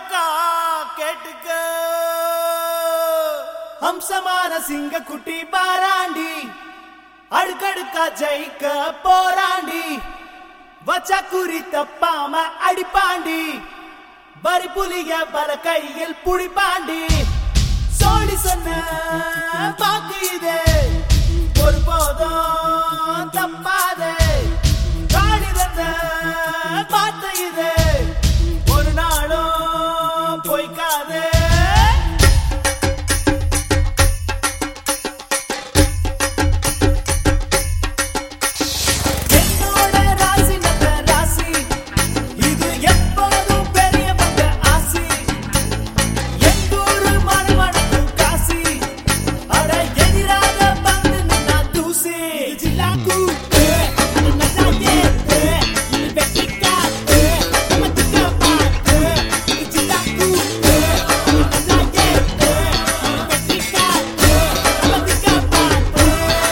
மக்கா கேட்டுக்க ஹம்சமான சிங்க குட்டி பாராண்டி அடுக்கடுக்கா ஜெயிக்க போராண்டி வச்சா குறி தப்பாம அடிப்பாண்டி வரி புலிய பல கையில் புடிப்பாண்டி சோழி சொன்ன பாக்கு இது ஒரு போதும் தப்பாதே காடி தந்த பார்த்த இது ஒரு நாளும் பொய்க்காதே என்னோட ராசி நல்ல ராசி இது எப்போதும் பெரிய பங்க ஆசி எங்கூரு மணமணக்கும் காசி அட எதிராக வந்து நின்னா தூசி ஜில்லாக்கு நல்லா ஏத்து இது வெட்டிக்காத்து நம்ம திக்க பார்த்து இது ஜில்லாக்கு நல்லா ஏத்து இது வெட்டிக்காத்து நம்ம திக்க பார்த்து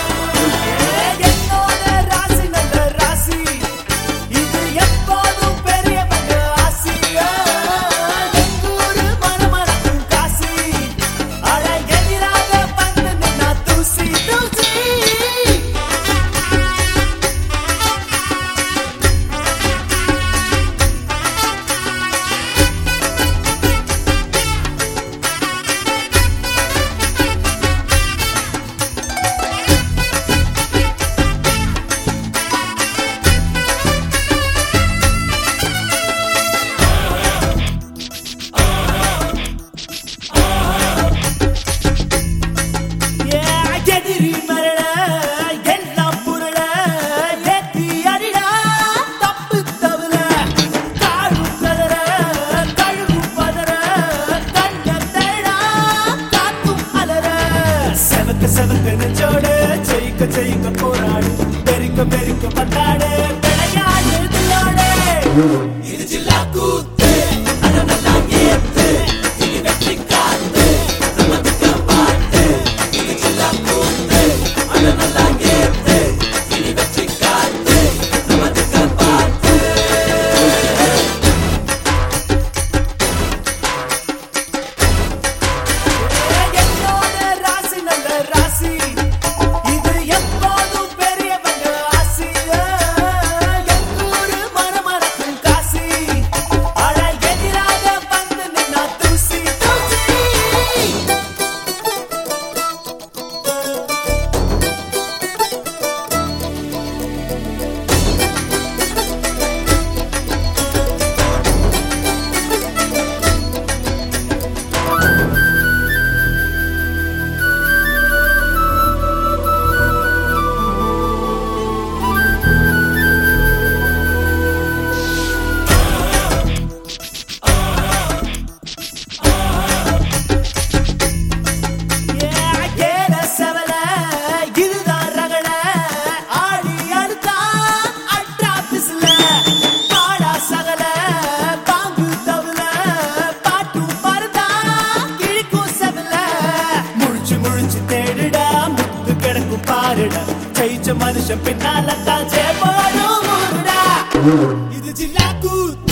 என்னோட ராசி நல்ல ராசி இது எப்போதும் பெரிய பங்க ஆசி எங்கூரு மணமணக்கும் காசி அட எதிராக வந்து நின்னா தூசி தூசி எதிரி மரள எல்லாம் புரள ஏத்தி அடிடா தப்பு தவிர காடும் கதற கழுவும் பதற கண்ட தழா காத்தும் அலற செவக்க செவக்க நெஞ்சோடு ஜெயிக்க ஜெயிக்க போராடு பெருக்க பெருக்க பத்தாடு விளையாடு தில்லாடு இது ஜில்லா கூத்து அட நல்லா ஏத்து இனி வெற்றி காத்து நம்ம திக்க பாட்டு இது ஜில்லா கூத்து அட நல்லா ஏத்து இனி வெற்றி காத்து நம்ம திக்க பாட்டு என்னோட ராசி நல்ல ராசி இது எப்போதும் பெரியவங்க ஆசி எங்கூரு மனமரக்கும் காசி அட எதிராக வந்து நின்னா தூசி தூசி ஏல செவல இதுதான் ரகள ஆடி அடுத்தா அட்ரா பிசுல பாடா சகல பாம்பு தவுல பாட்டும் பருதா கிழிக்கும் செவல முழிச்சு முழிச்சு தேடுடா முத்து கிடக்கும் பாருடா ஜெயிச்ச மனுஷன் பின்னால தான் ஜெயப்பாடும் ஊருடா இது ஜில்லா கூத்து